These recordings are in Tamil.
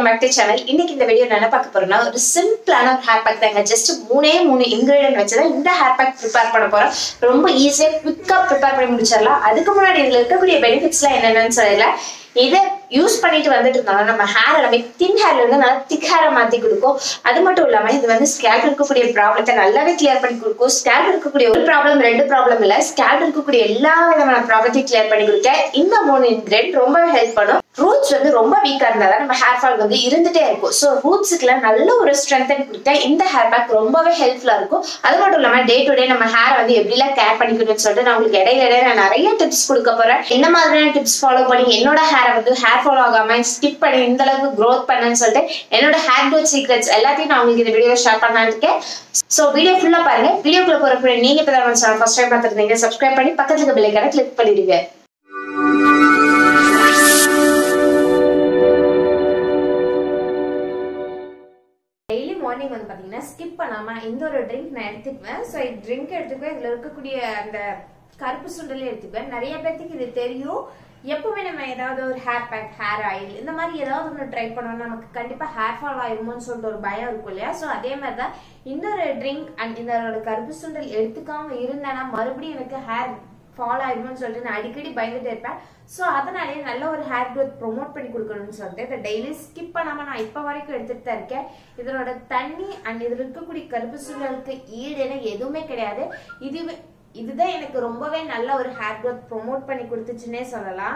வெல்கம் பேக் டு சேனல் இன்னைக்கு இந்த வீடியோ என்ன பார்க்க போறோம்னா ஒரு சிம்பிளான ஒரு ஹேர் பேக் தாங்க ஜஸ்ட் மூணே மூணு இன்கிரீடியன்ட் வச்சு தான் இந்த ஹேர் பேக் ப்ரிப்பேர் பண்ண போறோம் ரொம்ப ஈஸியா குவிக்கா ப்ரிப்பேர் பண்ணி முடிச்சிடலாம் அதுக்கு முன்னாடி இதுல இருக்கக்கூடிய பெனிஃபிட்ஸ்லாம் என்னென்னு சொல்லல இதை யூஸ் பண்ணிட்டு வந்துட்டு இருந்தாலும் நம்ம ஹேர் எல்லாமே தின் ஹேர்ல இருந்து நல்லா திக் ஹேரை மாத்தி கொடுக்கும் அது மட்டும் இல்லாம இது வந்து ஸ்கேல்ப் இருக்கக்கூடிய ப்ராப்ளத்தை நல்லாவே கிளியர் பண்ணி கொடுக்கும் ஸ்கேல்ப் இருக்கக்கூடிய ஒரு ப்ராப்ளம் ரெண்டு ப்ராப்ளம் இல்ல ஸ்கேல்ப் இருக்கக்கூடிய எல்லா விதமான ப்ராப்ளத்தையும் கிளியர் பண்ணி கொடுக்க இந்த மூணு இன்கிரீடியன்ட் ரொம்ப ஹெல்ப் பண்ணும் ரூட்ஸ் வந்து ரொம்ப வீக்கா இருந்தாதான் நம்ம ஹேர் ஃபால் வந்து இருந்துட்டே இருக்கும் ஸோ ரூட்ஸுக்குலாம் நல்ல ஒரு ஸ்ட்ரென்தன் கொடுத்தா இந்த ஹேர் பேக் ரொம்பவே ஹெல்ப்ஃபுல்லா இருக்கும் அது மட்டும் இல்லாம டே டு டே நம்ம ஹேர் வந்து எப்படிலாம் கேர் பண்ணிக்கணும்னு சொல்லிட்டு நான் உங்களுக்கு இடையில இடையில நான் நிறைய டிப்ஸ் கொடுக்க போறேன் என்ன மாதிரியான டிப்ஸ் ஃபாலோ பண்ணி என்னோட ஹேரை வந்து ஹேர் ஃபால் ஆகாம ஸ்கிப் பண்ணி இந்த அளவுக்கு க்ரோத் பண்ணுன்னு சொல்லிட்டு என்னோட ஹேர் க்ரோத் சீக்ரெட்ஸ் எல்லாத்தையும் நான் உங்களுக்கு இந்த வீடியோ ஷேர் பண்ணலான்னு இருக்கேன் ஸோ வீடியோ ஃபுல்லா பாருங்க வீடியோக்குள்ள போறப்ப நீங்க இப்போ தான் சேனல் ஃபர்ஸ்ட் டைம் பார்த்துருந்தீங்க சப்ஸ்கிரைப் பண்ணி பக்கத்துல இருக்க பெல்லைக்கான கிளிக் பண்ணிடுங்க டெய்லி மார்னிங் வந்து பார்த்தீங்கன்னா ஸ்கிப் பண்ணாமல் இந்த ஒரு ட்ரிங்க் நான் எடுத்துக்குவேன் ஸோ ட்ரிங்க் எடுத்துக்குவேன் இதில் இருக்கக்கூடிய அந்த கருப்பு சுண்டலே எடுத்துக்குவேன் நிறைய பேர்த்துக்கு இது தெரியும் எப்பவுமே நம்ம ஏதாவது ஒரு ஹேர் பேக் ஹேர் ஆயில் இந்த மாதிரி ஏதாவது ஒன்று ட்ரை பண்ணோம்னா நமக்கு கண்டிப்பாக ஹேர் ஃபால் ஆயிருமோன்னு சொல்லிட்டு ஒரு பயம் இருக்கும் இல்லையா ஸோ அதே மாதிரி தான் இந்த ஒரு ட்ரிங்க் அண்ட் இந்த ஒரு கருப்பு சுண்டல் எடுத்துக்காம இருந்தேன்னா மறுபடியும் எனக்கு ஹேர் ஃபால் ஆயிடுமோன்னு சொல்லிட்டு நான் அடிக்கடி பயந்துட்டே இருப்பேன் ஸோ அதனாலேயே நல்ல ஒரு ஹேர் க்ரோத் ப்ரொமோட் பண்ணி கொடுக்கணும்னு சொல்லிட்டு இதை டெய்லி ஸ்கிப் பண்ணாமல் நான் இப்போ வரைக்கும் எடுத்துட்டு தான் இருக்கேன் இதனோட தண்ணி அண்ட் இதில் இருக்கக்கூடிய கருப்பு சூழலுக்கு ஈடுன்னு எதுவுமே கிடையாது இதுவே இதுதான் எனக்கு ரொம்பவே நல்ல ஒரு ஹேர் க்ரோத் ப்ரொமோட் பண்ணி கொடுத்துச்சுன்னே சொல்லலாம்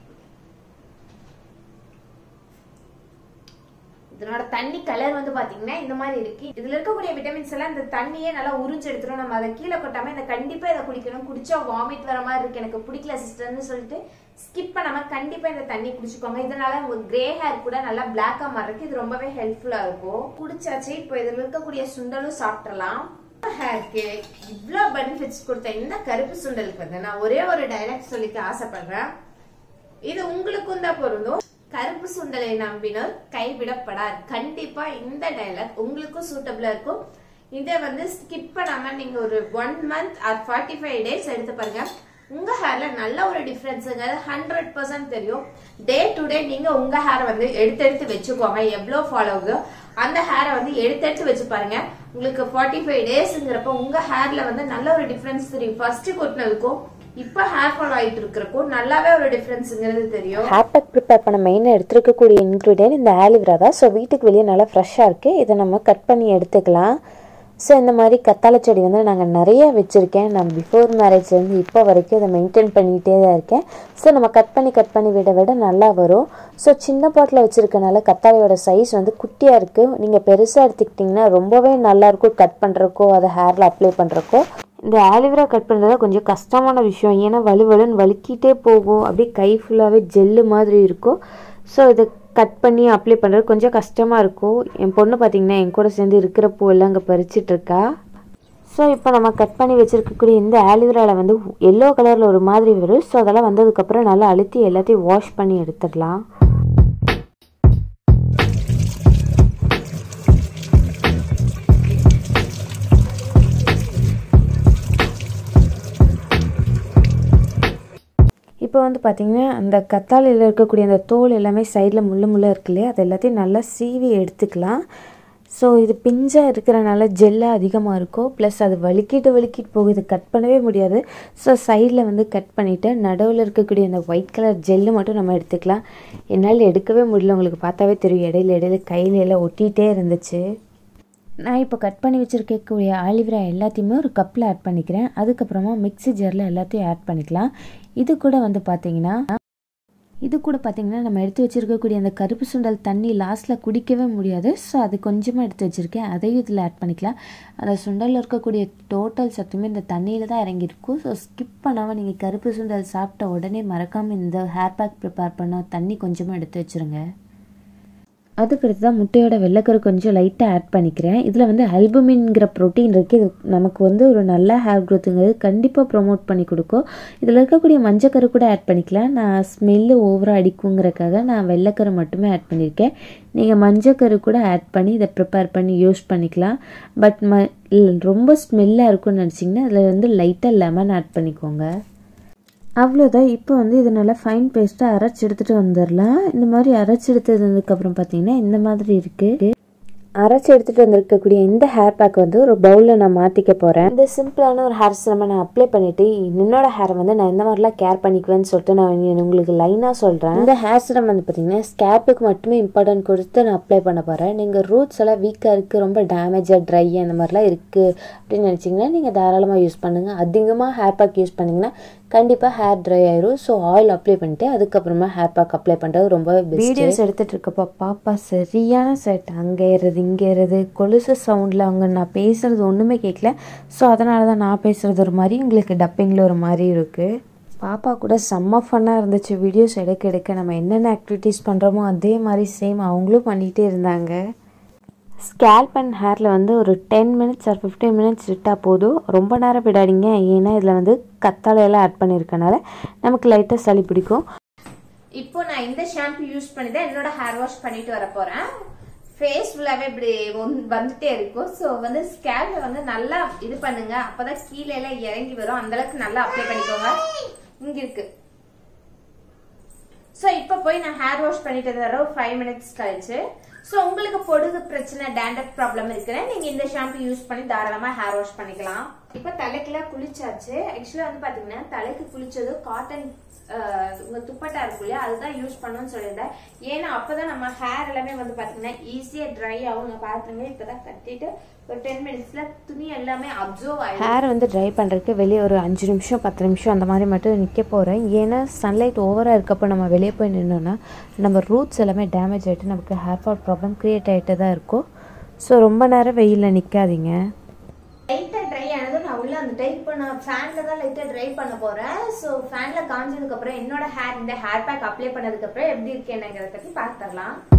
இதனோட தண்ணி கலர் வந்து பாத்தீங்கன்னா இந்த மாதிரி இருக்கு இதுல இருக்கக்கூடிய விட்டமின்ஸ் எல்லாம் இந்த தண்ணியே நல்லா உறிஞ்சு எடுத்துரும் நம்ம அதை கீழே கொட்டாம இதை கண்டிப்பா இதை குடிக்கணும் குடிச்சா வாமிட் வர மாதிரி இருக்கு எனக்கு பிடிக்கல சிஸ்டர்னு சொல்லிட்டு ஸ்கிப் பண்ணாம கண்டிப்பா இந்த தண்ணி குடிச்சுக்கோங்க இதனால உங்க கிரே ஹேர் கூட நல்லா பிளாக்கா மாறதுக்கு இது ரொம்பவே ஹெல்ப்ஃபுல்லா இருக்கும் குடிச்சாச்சு இப்போ இதுல இருக்கக்கூடிய சுண்டலும் சாப்பிடலாம் ஹேருக்கு இவ்வளோ பெனிஃபிட்ஸ் கொடுத்த இந்த கருப்பு சுண்டலுக்கு வந்து நான் ஒரே ஒரு டைலாக் சொல்லிக்க ஆசைப்படுறேன் இது உங்களுக்கும் தான் பொருந்தும் கருப்பு சுண்டலை நம்பினோர் கைவிடப்படார் கண்டிப்பா இந்த டைலாக் உங்களுக்கும் சூட்டபிளா இருக்கும் இதை வந்து ஸ்கிப் பண்ணாம நீங்க ஒரு one month or forty five days எடுத்து பாருங்க உங்க ஹேர்ல நல்ல ஒரு டிஃபரன்ஸுங்க ஹண்ட்ரட் பர்சன்ட் தெரியும் டே டு டே நீங்க உங்க ஹேரை வந்து எடுத்து எடுத்து வச்சுக்கோங்க எவ்வளோ ஃபாலோ ஆகுதோ அந்த ஹேரை வந்து எடுத்து எடுத்து வச்சு பாருங்க உங்களுக்கு ஃபார்ட்டி ஃபைவ் டேஸ்ங்கிறப்ப உங்க ஹேர்ல வந்து நல்ல ஒரு டிஃபரன்ஸ் தெரியும் ஃபர்ஸ்ட் கொட்டினதுக்கும் இப்போ ஹேர் ஃபால் ஆயிட்டு இருக்கிறப்போ நல்லாவே ஒரு டிஃபரன்ஸுங்கிறது தெரியும் ஹேர் பேக் ப்ரிப்பேர் பண்ண மெயினாக எடுத்துருக்கக்கூடிய இன்க்ரீடியன்ட் இந்த ஆலிவ்ரா தான் ஸோ வீட்டுக்கு வெளியே நல்லா ஃப்ரெஷ்ஷாக இருக்குது இதை நம்ம கட் பண்ணி எடுத்துக்கலாம் ஸோ இந்த மாதிரி கத்தாழை செடி வந்து நாங்கள் நிறைய வச்சுருக்கேன் நான் பிஃபோர் மேரேஜ்லேருந்து இப்போ வரைக்கும் இதை மெயின்டைன் பண்ணிகிட்டே தான் இருக்கேன் ஸோ நம்ம கட் பண்ணி கட் பண்ணி விட விட நல்லா வரும் ஸோ சின்ன பாட்டில் வச்சுருக்கனால கத்தாழையோட சைஸ் வந்து குட்டியாக இருக்குது நீங்கள் பெருசாக எடுத்துக்கிட்டிங்கன்னா ரொம்பவே நல்லாயிருக்கும் கட் பண்ணுறக்கோ அதை ஹேரில் அப்ளை பண்ணுறக்கோ இந்த ஆலிவ்ரா கட் பண்ணுறது கொஞ்சம் கஷ்டமான விஷயம் ஏன்னா வலுவலுன்னு வலிக்கிட்டே போகும் அப்படியே கை ஃபுல்லாகவே ஜெல்லு மாதிரி இருக்கும் ஸோ இதை கட் பண்ணி அப்ளை பண்ணுறது கொஞ்சம் கஷ்டமாக இருக்கும் என் பொண்ணு பார்த்திங்கன்னா என் கூட சேர்ந்து இருக்கிற பூவெல்லாம் அங்கே பறிச்சிட்ருக்கா ஸோ இப்போ நம்ம கட் பண்ணி வச்சுருக்கக்கூடிய இந்த ஆலிவ்ராவில் வந்து எல்லோ கலரில் ஒரு மாதிரி வரும் ஸோ அதெல்லாம் வந்ததுக்கப்புறம் நல்லா அழுத்தி எல்லாத்தையும் வாஷ் பண்ணி எடுத்துடலாம் இப்போ வந்து பார்த்திங்கன்னா அந்த கத்தாழையில் இருக்கக்கூடிய அந்த தோல் எல்லாமே சைடில் முள்ளு முள்ளு இருக்கு இல்லையா அது எல்லாத்தையும் நல்லா சீவி எடுத்துக்கலாம் ஸோ இது பிஞ்சாக இருக்கிறனால ஜெல்லாக அதிகமாக இருக்கும் ப்ளஸ் அது வலிக்கிட்டு வலிக்கிட்டு போகுது கட் பண்ணவே முடியாது ஸோ சைடில் வந்து கட் பண்ணிவிட்டு நடுவில் இருக்கக்கூடிய அந்த ஒயிட் கலர் ஜெல்லு மட்டும் நம்ம எடுத்துக்கலாம் என்னால் எடுக்கவே முடியல உங்களுக்கு பார்த்தாவே தெரியும் இடையில இடையில கையில எல்லாம் ஒட்டிகிட்டே இருந்துச்சு நான் இப்போ கட் பண்ணி வச்சுருக்கக்கூடிய ஆலிவ்ரா எல்லாத்தையுமே ஒரு கப்பில் ஆட் பண்ணிக்கிறேன் அதுக்கப்புறமா மிக்ஸி ஜாரில் எல்லாத்தையும் ஆட் பண்ணிக்கலாம் இது கூட வந்து பார்த்திங்கன்னா இது கூட பார்த்திங்கன்னா நம்ம எடுத்து வச்சுருக்கக்கூடிய அந்த கருப்பு சுண்டல் தண்ணி லாஸ்ட்டில் குடிக்கவே முடியாது ஸோ அது கொஞ்சமாக எடுத்து வச்சுருக்கேன் அதையும் இதில் ஆட் பண்ணிக்கலாம் அந்த சுண்டலில் இருக்கக்கூடிய டோட்டல் சத்துமே இந்த தண்ணியில் தான் இறங்கியிருக்கும் ஸோ ஸ்கிப் பண்ணாமல் நீங்கள் கருப்பு சுண்டல் சாப்பிட்ட உடனே மறக்காமல் இந்த ஹேர் பேக் ப்ரிப்பேர் பண்ண தண்ணி கொஞ்சமாக எடுத்து வச்சுருங்க அதுக்கடுத்து தான் முட்டையோட வெள்ளைக்கரு கொஞ்சம் லைட்டாக ஆட் பண்ணிக்கிறேன் இதில் வந்து அல்புமின்ங்கிற ப்ரோட்டீன் இருக்குது இது நமக்கு வந்து ஒரு நல்ல ஹேர் க்ரோத்துங்கிறது கண்டிப்பாக ப்ரொமோட் பண்ணி கொடுக்கும் இதில் இருக்கக்கூடிய மஞ்சக்கரு கூட ஆட் பண்ணிக்கலாம் நான் ஸ்மெல்லு ஓவராக அடிக்குங்கிறக்காக நான் வெள்ளைக்கரு மட்டுமே ஆட் பண்ணியிருக்கேன் நீங்கள் மஞ்சக்கரு கூட ஆட் பண்ணி இதை ப்ரிப்பேர் பண்ணி யூஸ் பண்ணிக்கலாம் பட் ம ரொம்ப ஸ்மெல்லாக இருக்கும்னு நினச்சிங்கன்னா அதில் வந்து லைட்டாக லெமன் ஆட் பண்ணிக்கோங்க அவ்வளோதான் இப்போ வந்து இதை நல்லா ஃபைன் பேஸ்ட்டாக அரைச்சி எடுத்துகிட்டு வந்துடலாம் இந்த மாதிரி அரைச்சி எடுத்ததுக்கப்புறம் பார்த்தீங்கன்னா இந்த மாதிரி இருக்குது அரைச்சி எடுத்துகிட்டு வந்திருக்கக்கூடிய இந்த ஹேர் பேக் வந்து ஒரு பவுலில் நான் மாற்றிக்க போகிறேன் இந்த சிம்பிளான ஒரு ஹேர் சிரம நான் அப்ளை பண்ணிவிட்டு என்னோட ஹேரை வந்து நான் இந்த மாதிரிலாம் கேர் பண்ணிக்குவேன்னு சொல்லிட்டு நான் உங்களுக்கு லைனாக சொல்கிறேன் இந்த ஹேர் சிரம் வந்து பார்த்தீங்கன்னா ஸ்கேப்புக்கு மட்டுமே இம்பார்ட்டன்ட் கொடுத்து நான் அப்ளை பண்ண போகிறேன் நீங்கள் ரூட்ஸ் எல்லாம் வீக்காக இருக்குது ரொம்ப டேமேஜாக ட்ரை அந்த மாதிரிலாம் இருக்குது அப்படின்னு நினச்சிங்கன்னா நீங்கள் தாராளமாக யூஸ் பண்ணுங்கள் அதிகமாக ஹேர் பேக் யூஸ் பண்ணிங்கன்னா கண்டிப்பாக ஹேர் ட்ரை ஆயிரும் ஸோ ஆயில் அப்ளை பண்ணிட்டு அதுக்கப்புறமா ஹேர் பேக் அப்ளை பண்ணுறது ரொம்ப வீடியோஸ் எடுத்துகிட்டு இருக்கப்போ பாப்பா சரியான செட் அங்கே ஏறுறது இங்கே ஏறுறது கொலுசு சவுண்டில் அவங்க நான் பேசுகிறது ஒன்றுமே கேட்கல ஸோ அதனால தான் நான் பேசுகிறது ஒரு மாதிரி உங்களுக்கு டப்பிங்கில் ஒரு மாதிரி இருக்குது பாப்பா கூட செம்ம ஃபன்னாக இருந்துச்சு வீடியோஸ் எடுக்க எடுக்க நம்ம என்னென்ன ஆக்டிவிட்டீஸ் பண்ணுறோமோ அதே மாதிரி சேம் அவங்களும் பண்ணிகிட்டே இருந்தாங்க ஸ்கேல்ப் அண்ட் ஹேரில் வந்து ஒரு ten minutes or fifteen minutes விட்டால் போதும் ரொம்ப நேரம் விடாதீங்க ஏன்னா இதில் வந்து கத்தாழையெல்லாம் ஆட் பண்ணியிருக்கனால நமக்கு லைட்டாக சளி பிடிக்கும் இப்போ நான் இந்த ஷாம்பு யூஸ் பண்ணி தான் என்னோட ஹேர் வாஷ் பண்ணிட்டு வர போறேன் ஃபேஸ் ஃபுல்லாவே இப்படி வந்து- வந்துட்டே இருக்கும் ஸோ வந்து ஸ்கேல்ல வந்து நல்லா இது பண்ணுங்க அப்பதான் கீழே எல்லாம் இறங்கி வரும் அந்த அளவுக்கு நல்லா அப்ளை பண்ணிக்கோங்க இங்க இருக்கு ஸோ இப்போ போய் நான் ஹேர் வாஷ் பண்ணிட்டு வர ஒரு ஃபைவ் மினிட்ஸ் கழிச்சு ஸோ உங்களுக்கு பொடுகு பிரச்சனை டேண்டப் ப்ராப்ளம் இருக்குன்னா நீங்க இந்த ஷாம்பு யூஸ் பண்ணி தாராளமா ஹேர் வாஷ் பண்ணிக்கலாம் இப்போ தலைக்கெல்லாம் குளிச்சாச்சு ஆக்சுவலா வந்து பாத்தீங்கன்னா தலைக்கு குளிச்சது காட்டன் உங்க துப்பட்டா இருக்கும் இல்லையா அதுதான் யூஸ் பண்ணணும்னு சொல்லியிருந்தேன் ஏன்னா அப்பதான் நம்ம ஹேர் எல்லாமே வந்து பாத்தீங்கன்னா ஈஸியா ட்ரை ஆகும் நான் பாத்துருங்க இப்பதான் கட்டிட்டு ஒரு டென் மினிட்ஸ்ல துணி எல்லாமே அப்சர்வ் ஆயிடும் ஹேர் வந்து ட்ரை பண்ணுறதுக்கு வெளியே ஒரு அஞ்சு நிமிஷம் பத்து நிமிஷம் அந்த மாதிரி மட்டும் நிற்க போகிறேன் ஏன்னா சன்லைட் ஓவராக இருக்கப்போ நம்ம வெளியே போய் நின்னோன்னா நம்ம ரூட்ஸ் எல்லாமே டேமேஜ் ஆகிட்டு நமக்கு ஹேர் ஃபால் ப்ராப்ளம் க்ரியேட் ஆகிட்டு தான் இருக்கும் ஸோ ரொம்ப நேரம் வெயிலில் நிற்காதீங்க லைட்டா ட்ரை ஆனதும் நான் உள்ள வந்துட்டேன் இப்போ நான் ஃபேன்ல தான் லைட்டா ட்ரை பண்ண போறேன் ஸோ ஃபேன்ல காஞ்சதுக்கு அப்புறம் என்னோட ஹேர் இந்த ஹேர் பேக் அப்ளை பண்ணதுக்கு அப்புறம் எப்படி இருக்கு என்னங்கிறத பத்தி பார்த்துடலாம்